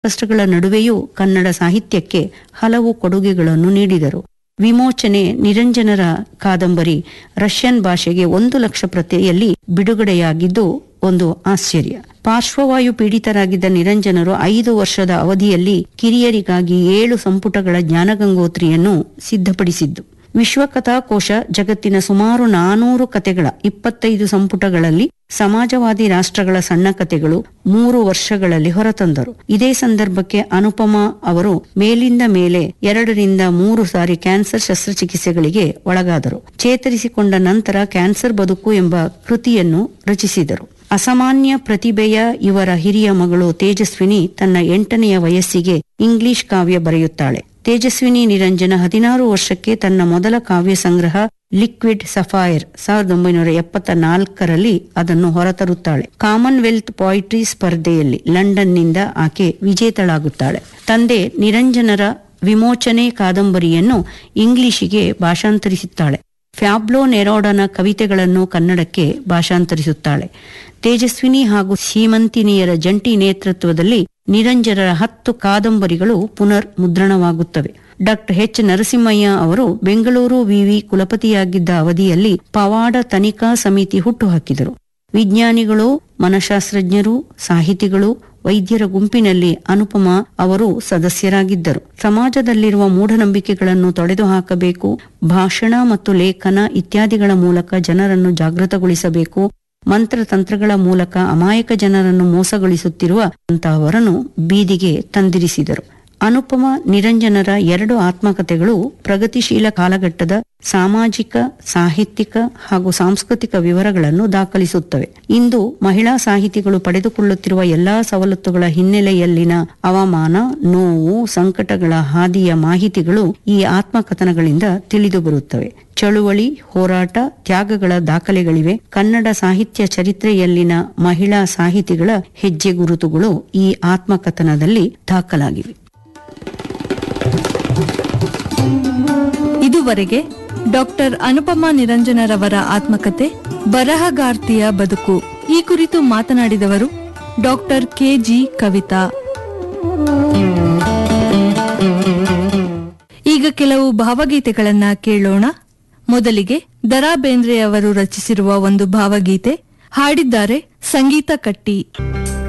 ಕಷ್ಟಗಳ ನಡುವೆಯೂ ಕನ್ನಡ ಸಾಹಿತ್ಯಕ್ಕೆ ಹಲವು ಕೊಡುಗೆಗಳನ್ನು ನೀಡಿದರು ವಿಮೋಚನೆ ನಿರಂಜನರ ಕಾದಂಬರಿ ರಷ್ಯನ್ ಭಾಷೆಗೆ ಒಂದು ಲಕ್ಷ ಪ್ರತಿಯಲ್ಲಿ ಬಿಡುಗಡೆಯಾಗಿದ್ದು ಒಂದು ಆಶ್ಚರ್ಯ ಪಾರ್ಶ್ವವಾಯು ಪೀಡಿತರಾಗಿದ್ದ ನಿರಂಜನರು ಐದು ವರ್ಷದ ಅವಧಿಯಲ್ಲಿ ಕಿರಿಯರಿಗಾಗಿ ಏಳು ಸಂಪುಟಗಳ ಜ್ಞಾನಗಂಗೋತ್ರಿಯನ್ನು ಸಿದ್ಧಪಡಿಸಿದ್ದು ವಿಶ್ವಕಥಾಕೋಶ ಜಗತ್ತಿನ ಸುಮಾರು ನಾನೂರು ಕತೆಗಳ ಇಪ್ಪತ್ತೈದು ಸಂಪುಟಗಳಲ್ಲಿ ಸಮಾಜವಾದಿ ರಾಷ್ಟ್ರಗಳ ಸಣ್ಣ ಕತೆಗಳು ಮೂರು ವರ್ಷಗಳಲ್ಲಿ ಹೊರತಂದರು ಇದೇ ಸಂದರ್ಭಕ್ಕೆ ಅನುಪಮ ಅವರು ಮೇಲಿಂದ ಮೇಲೆ ಎರಡರಿಂದ ಮೂರು ಸಾರಿ ಕ್ಯಾನ್ಸರ್ ಶಸ್ತ್ರಚಿಕಿತ್ಸೆಗಳಿಗೆ ಒಳಗಾದರು ಚೇತರಿಸಿಕೊಂಡ ನಂತರ ಕ್ಯಾನ್ಸರ್ ಬದುಕು ಎಂಬ ಕೃತಿಯನ್ನು ರಚಿಸಿದರು ಅಸಾಮಾನ್ಯ ಪ್ರತಿಭೆಯ ಇವರ ಹಿರಿಯ ಮಗಳು ತೇಜಸ್ವಿನಿ ತನ್ನ ಎಂಟನೆಯ ವಯಸ್ಸಿಗೆ ಇಂಗ್ಲಿಷ್ ಕಾವ್ಯ ಬರೆಯುತ್ತಾಳೆ ತೇಜಸ್ವಿನಿ ನಿರಂಜನ ಹದಿನಾರು ವರ್ಷಕ್ಕೆ ತನ್ನ ಮೊದಲ ಕಾವ್ಯ ಸಂಗ್ರಹ ಲಿಕ್ವಿಡ್ ಸಫೈರ್ ಸಾವಿರದ ಒಂಬೈನೂರ ಎಪ್ಪತ್ತ ನಾಲ್ಕರಲ್ಲಿ ಅದನ್ನು ಹೊರತರುತ್ತಾಳೆ ಕಾಮನ್ವೆಲ್ತ್ ಪಾಯಿಟ್ರಿ ಸ್ಪರ್ಧೆಯಲ್ಲಿ ಲಂಡನ್ನಿಂದ ಆಕೆ ವಿಜೇತಳಾಗುತ್ತಾಳೆ ತಂದೆ ನಿರಂಜನರ ವಿಮೋಚನೆ ಕಾದಂಬರಿಯನ್ನು ಇಂಗ್ಲಿಷಿಗೆ ಭಾಷಾಂತರಿಸುತ್ತಾಳೆ ಫ್ಯಾಬ್ಲೋ ನೆರೋಡನ ಕವಿತೆಗಳನ್ನು ಕನ್ನಡಕ್ಕೆ ಭಾಷಾಂತರಿಸುತ್ತಾಳೆ ತೇಜಸ್ವಿನಿ ಹಾಗೂ ಸೀಮಂತಿನಿಯರ ಜಂಟಿ ನೇತೃತ್ವದಲ್ಲಿ ನಿರಂಜನರ ಹತ್ತು ಕಾದಂಬರಿಗಳು ಪುನರ್ ಮುದ್ರಣವಾಗುತ್ತವೆ ಡಾಕ್ಟರ್ ಎಚ್ ನರಸಿಂಹಯ್ಯ ಅವರು ಬೆಂಗಳೂರು ವಿವಿ ಕುಲಪತಿಯಾಗಿದ್ದ ಅವಧಿಯಲ್ಲಿ ಪವಾಡ ತನಿಖಾ ಸಮಿತಿ ಹುಟ್ಟುಹಾಕಿದರು ವಿಜ್ಞಾನಿಗಳು ಮನಶಾಸ್ತ್ರಜ್ಞರು ಸಾಹಿತಿಗಳು ವೈದ್ಯರ ಗುಂಪಿನಲ್ಲಿ ಅನುಪಮ ಅವರು ಸದಸ್ಯರಾಗಿದ್ದರು ಸಮಾಜದಲ್ಲಿರುವ ಮೂಢನಂಬಿಕೆಗಳನ್ನು ತೊಡೆದು ಹಾಕಬೇಕು ಭಾಷಣ ಮತ್ತು ಲೇಖನ ಇತ್ಯಾದಿಗಳ ಮೂಲಕ ಜನರನ್ನು ಜಾಗೃತಗೊಳಿಸಬೇಕು ಮಂತ್ರತಂತ್ರಗಳ ಮೂಲಕ ಅಮಾಯಕ ಜನರನ್ನು ಮೋಸಗೊಳಿಸುತ್ತಿರುವ ಅಂತಹವರನ್ನು ಬೀದಿಗೆ ತಂದಿರಿಸಿದರು ಅನುಪಮ ನಿರಂಜನರ ಎರಡು ಆತ್ಮಕಥೆಗಳು ಪ್ರಗತಿಶೀಲ ಕಾಲಘಟ್ಟದ ಸಾಮಾಜಿಕ ಸಾಹಿತ್ಯಿಕ ಹಾಗೂ ಸಾಂಸ್ಕೃತಿಕ ವಿವರಗಳನ್ನು ದಾಖಲಿಸುತ್ತವೆ ಇಂದು ಮಹಿಳಾ ಸಾಹಿತಿಗಳು ಪಡೆದುಕೊಳ್ಳುತ್ತಿರುವ ಎಲ್ಲಾ ಸವಲತ್ತುಗಳ ಹಿನ್ನೆಲೆಯಲ್ಲಿನ ಅವಮಾನ ನೋವು ಸಂಕಟಗಳ ಹಾದಿಯ ಮಾಹಿತಿಗಳು ಈ ಆತ್ಮಕಥನಗಳಿಂದ ತಿಳಿದು ಬರುತ್ತವೆ ಚಳುವಳಿ ಹೋರಾಟ ತ್ಯಾಗಗಳ ದಾಖಲೆಗಳಿವೆ ಕನ್ನಡ ಸಾಹಿತ್ಯ ಚರಿತ್ರೆಯಲ್ಲಿನ ಮಹಿಳಾ ಸಾಹಿತಿಗಳ ಹೆಜ್ಜೆ ಗುರುತುಗಳು ಈ ಆತ್ಮಕಥನದಲ್ಲಿ ದಾಖಲಾಗಿವೆ ಇದುವರೆಗೆ ಡಾಕ್ಟರ್ ಅನುಪಮಾ ನಿರಂಜನರವರ ಆತ್ಮಕತೆ ಬರಹಗಾರ್ತಿಯ ಬದುಕು ಈ ಕುರಿತು ಮಾತನಾಡಿದವರು ಡಾಕ್ಟರ್ ಕೆಜಿ ಕವಿತಾ ಈಗ ಕೆಲವು ಭಾವಗೀತೆಗಳನ್ನ ಕೇಳೋಣ ಮೊದಲಿಗೆ ದರಾ ಬೇಂದ್ರೆ ಅವರು ರಚಿಸಿರುವ ಒಂದು ಭಾವಗೀತೆ ಹಾಡಿದ್ದಾರೆ ಸಂಗೀತ ಕಟ್ಟಿ